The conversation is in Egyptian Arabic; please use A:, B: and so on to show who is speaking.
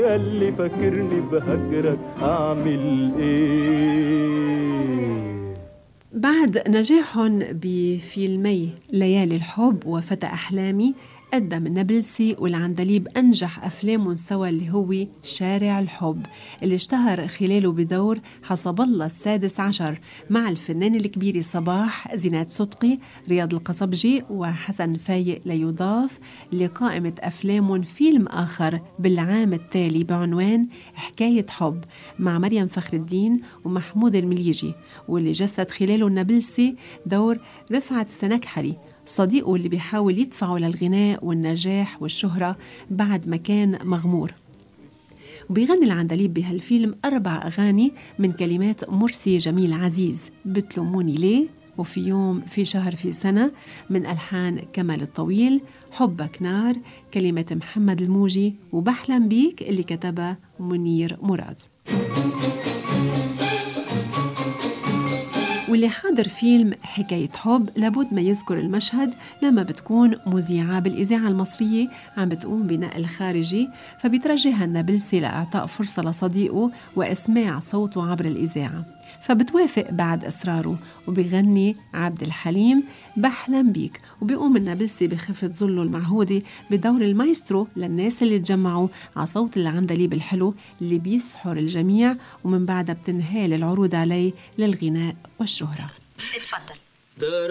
A: ياللي فاكرني بهجرك اعمل ايه
B: بعد نجاحهم بفيلمي ليالي الحب وفتى أحلامي قدم النابلسي والعندليب أنجح أفلامهم سوا اللي هو شارع الحب اللي اشتهر خلاله بدور حسب الله السادس عشر مع الفنان الكبير صباح زينات صدقي رياض القصبجي وحسن فايق ليضاف لقائمة أفلامهم فيلم آخر بالعام التالي بعنوان حكاية حب مع مريم فخر الدين ومحمود المليجي واللي جسد خلاله النابلسي دور رفعت السنكحري صديقه اللي بيحاول يدفعه للغناء والنجاح والشهرة بعد ما كان مغمور وبيغني العندليب بهالفيلم أربع أغاني من كلمات مرسي جميل عزيز بتلوموني ليه وفي يوم في شهر في سنة من ألحان كمال الطويل حبك نار كلمة محمد الموجي وبحلم بيك اللي كتبها منير مراد واللي حاضر فيلم حكاية حب لابد ما يذكر المشهد لما بتكون مذيعة بالإذاعة المصرية عم بتقوم بنقل خارجي فبيترجيها النابلسي لإعطاء فرصة لصديقه وإسماع صوته عبر الإذاعة فبتوافق بعد إصراره وبيغني عبد الحليم بحلم بيك وبيقوم النابلسي بخفة ظله المعهودة بدور المايسترو للناس اللي تجمعوا على صوت العندليب الحلو اللي بيسحر الجميع ومن بعدها بتنهال العروض عليه للغناء والشهرة
C: اتفضل